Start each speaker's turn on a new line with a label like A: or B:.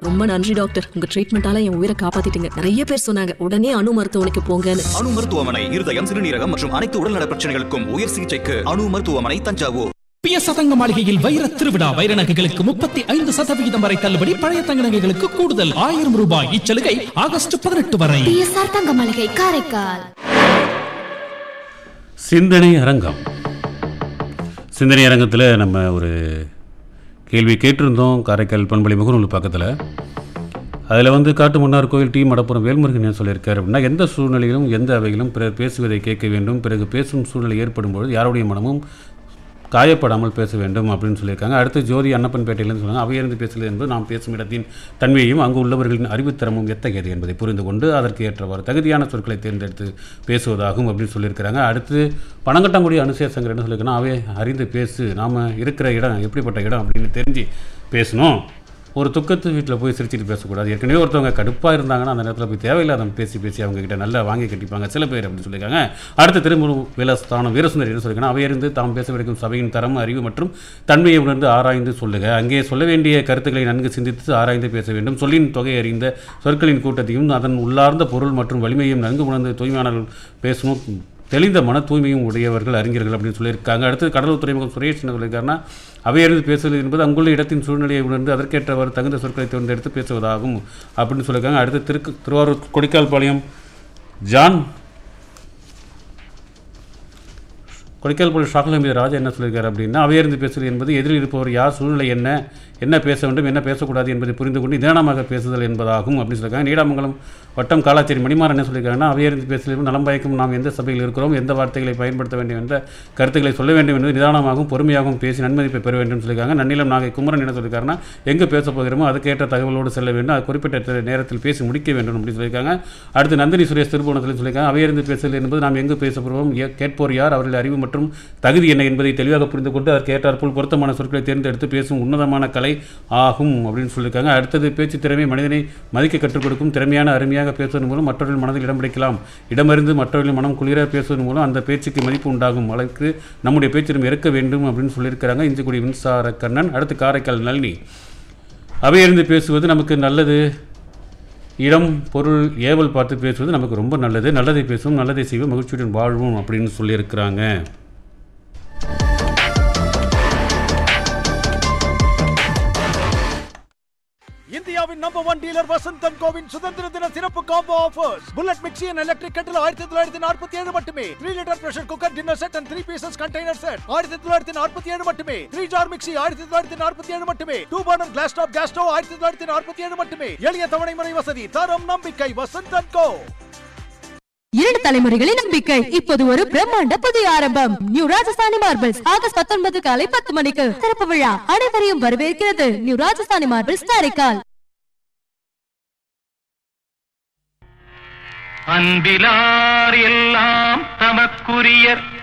A: ரொம்ப நன்றி டாக்டர் உங்க ட்ரீட்மெண்டால என் உயிரை காப்பாத்திட்டீங்க நிறைய பேர் சொன்னாங்க உடனே அணு மருத்துவமனைக்கு போங்கன்னு
B: அணு மருத்துவமனை இருதயம் சிறுநீரகம் மற்றும் அனைத்து உடல்நல பிரச்சனைகளுக்கும் உயர் சிகிச்சைக்கு அணு மருத்துவமனை தஞ்சாவூர்
C: பிய சதங்க மாளிகையில் வைர திருவிழா வைர நகைகளுக்கு முப்பத்தி ஐந்து சதவிகிதம் வரை தள்ளுபடி பழைய தங்க நகைகளுக்கு கூடுதல் ஆயிரம் ரூபாய் இச்சலுகை ஆகஸ்ட் பதினெட்டு வரை
D: பிஎஸ்ஆர் தங்க மளிகை காரைக்கால்
E: சிந்தனை அரங்கம் சிந்தனை அரங்கத்தில் நம்ம ஒரு கேள்வி கேட்டிருந்தோம் காரைக்கால் பண்பலை முகநூல் பக்கத்தில் அதில் வந்து காட்டு மன்னார் கோயில் டி மடப்புறம் வேல்முருகன் என்ன சொல்லியிருக்காரு அப்படின்னா எந்த சூழ்நிலையிலும் எந்த அவையிலும் பிறர் பேசுவதை கேட்க வேண்டும் பிறகு பேசும் சூழ்நிலை ஏற்படும் பொழுது யாருடைய மனமும் காயப்படாமல் பேச வேண்டும் அப்படின்னு சொல்லியிருக்காங்க அடுத்து ஜோதி அன்னப்பன்பேட்டையிலேருந்து சொன்னாங்க அவையிருந்து பேசுவது என்பது நாம் பேசும் இடத்தின் தன்மையையும் அங்கு உள்ளவர்களின் அறிவுத்திறமும் எத்தகையது என்பதை புரிந்து கொண்டு அதற்கு ஏற்றவாறு தகுதியான சொற்களை தேர்ந்தெடுத்து பேசுவதாகும் அப்படின்னு சொல்லியிருக்கிறாங்க அடுத்து பனங்கட்டாங்குடி அனுசேசங்கர் என்ன சொல்லியிருக்கணும் அவை அறிந்து பேசு நாம் இருக்கிற இடம் எப்படிப்பட்ட இடம் அப்படின்னு தெரிஞ்சு பேசணும் ஒரு துக்கத்து வீட்டில் போய் சிரிச்சிட்டு பேசக்கூடாது ஏற்கனவே ஒருத்தவங்க கடுப்பாக இருந்தாங்கன்னா அந்த நேரத்தில் போய் தேவையில்லாத பேசி பேசி அவங்க கிட்ட நல்லா வாங்கி கட்டிப்பாங்க சில பேர் அப்படின்னு சொல்லியிருக்காங்க அடுத்து திரும்ப விலஸ்தானம் வீரசுந்தரி என்ன சொல்லியிருக்காங்க அவையிருந்து தாம் பேச விடுக்கும் சபையின் தரம் அறிவு மற்றும் தன்மையை உணர்ந்து ஆராய்ந்து சொல்லுக அங்கே சொல்ல வேண்டிய கருத்துக்களை நன்கு சிந்தித்து ஆராய்ந்து பேச வேண்டும் சொல்லின் தொகை அறிந்த சொற்களின் கூட்டத்தையும் அதன் உள்ளார்ந்த பொருள் மற்றும் வலிமையும் நன்கு உணர்ந்து தூய்மையானவர்கள் பேசணும் தெளிந்த மன தூய்மையும் உடையவர்கள் அறிஞர்கள் அப்படின்னு சொல்லியிருக்காங்க அடுத்து கடலூர் துறைமுகம் சுரேஷ் என்ன சொல்லியிருக்காருன்னா அவையறிந்து பேசுவது என்பது அங்குள்ள இடத்தின் சூழ்நிலையை உணர்ந்து அதற்கேற்றவாறு தகுந்த சொற்களை தேர்ந்தெடுத்து பேசுவதாகும் அப்படின்னு சொல்லியிருக்காங்க அடுத்து திருக்கு திருவாரூர் கொடிக்கால்பாளையம் ஜான் கொடைக்கால்பாளையம் ஷாகுல் மீது ராஜா என்ன சொல்லியிருக்காரு அப்படின்னா அவையறிந்து பேசுவது என்பது எதிரில் இருப்பவர் யார் சூழ்நிலை என்ன என்ன பேச வேண்டும் என்ன பேசக்கூடாது என்பதை புரிந்து கொண்டு நிதானமாக பேசுதல் என்பதாகும் அப்படின்னு சொல்லியிருக்காங்க நீடாமங்கலம் வட்டம் காலாச்சேரி மணிமாறன் என்ன சொல்லியிருக்காங்கன்னா அவையறிந்து பேசுவதில் நலம் பயக்கும் நாம் எந்த சபையில் இருக்கிறோம் எந்த வார்த்தைகளை பயன்படுத்த வேண்டும் என்ற கருத்துக்களை சொல்ல வேண்டும் என்பது நிதானமாகவும் பொறுமையாகவும் பேசி நன்மதிப்பை பெற வேண்டும் சொல்லியிருக்காங்க நன்னிலம் நாகை குமரன் என்ன சொல்லியிருக்காருன்னா எங்கே பேச போகிறோமோ அதுக்கேற்ற தகவலோடு செல்ல வேண்டும் அது குறிப்பிட்ட நேரத்தில் பேசி முடிக்க வேண்டும் அப்படின்னு சொல்லியிருக்காங்க அடுத்து நந்தினி சுரேஷ் திருபுவனத்தில் சொல்லியிருக்காங்க அவையறிந்து பேசுதல் என்பது நாம் எங்கு பேச போகிறோம் ஏ- கேட்போர் யார் அவர்கள் அறிவு மற்றும் தகுதி என்ன என்பதை தெளிவாக புரிந்து கொண்டு அதற்கு ஏற்றாற்போல் பொருத்தமான சொற்களை தேர்ந்தெடுத்து பேசும் உன்னதமான கலை ஆகும் அப்படின்னு சொல்லியிருக்காங்க அடுத்தது பேச்சு திறமை மனிதனை மதிக்க கற்றுக் கொடுக்கும் திறமையான அருமையாக பேசுவதன் மூலம் மற்றவர்கள் மனதில் இடம் பிடிக்கலாம் இடமறிந்து மற்றவர்களின் மனம் குளிர பேசுவதன் மூலம் அந்த பேச்சுக்கு மதிப்பு உண்டாகும் அளவுக்கு நம்முடைய பேச்சிடம் இருக்க வேண்டும் அப்படின்னு சொல்லியிருக்கிறாங்க இஞ்சிக்குடி மின்சார கண்ணன் அடுத்து காரைக்கால் நளினி அவையறிந்து பேசுவது நமக்கு நல்லது இடம் பொருள் ஏவல் பார்த்து பேசுவது நமக்கு ரொம்ப நல்லது நல்லதை பேசுவோம் நல்லதை செய்வோம் மகிழ்ச்சியுடன் வாழ்வோம் அப்படின்னு சொல்லியிருக்கிறாங்க
F: இந்தியாவின் நம்பர் ஒன் டீலர் வசந்தன் கோவின் சுதந்திர தின சிறப்பு combo offers bullet mixie and electric கட்டில் ஆயிரத்தி தொள்ளாயிரத்தி நாற்பத்தி ஏழு மட்டுமே three litre pressure cooker dinner set and three pieces container set ஆயிரத்தி தொள்ளாயிரத்தி நாற்பத்தி ஏழு மட்டுமே த்ரீ ஜார் மிக்சி ஆயிரத்தி தொள்ளாயிரத்தி நாற்பத்தி ஏழு மட்டுமே two burner glass top gas stove ஆயிரத்தி தொள்ளாயிரத்தி நாற்பத்தி ஏழு மட்டுமே எளிய தவணை முறை வசதி தரம் நம்பிக்கை வசந்தன் கோ
D: இரண்டு தலைமுறைகளின் நம்பிக்கை இப்போது ஒரு பிரம்மாண்ட புதிய ஆரம்பம் நியூ ராஜஸ்தானி மார்பிள்ஸ் ஆகஸ்ட் பத்தொன்பது காலை பத்து மணிக்கு திறப்பு விழா அனைவரையும் வரவேற்கிறது நியூ ராஜஸ்தானி மார்பிள்ஸ் காரைக்கால்
G: அன்பிலார் எல்லாம் தமக்குரியர்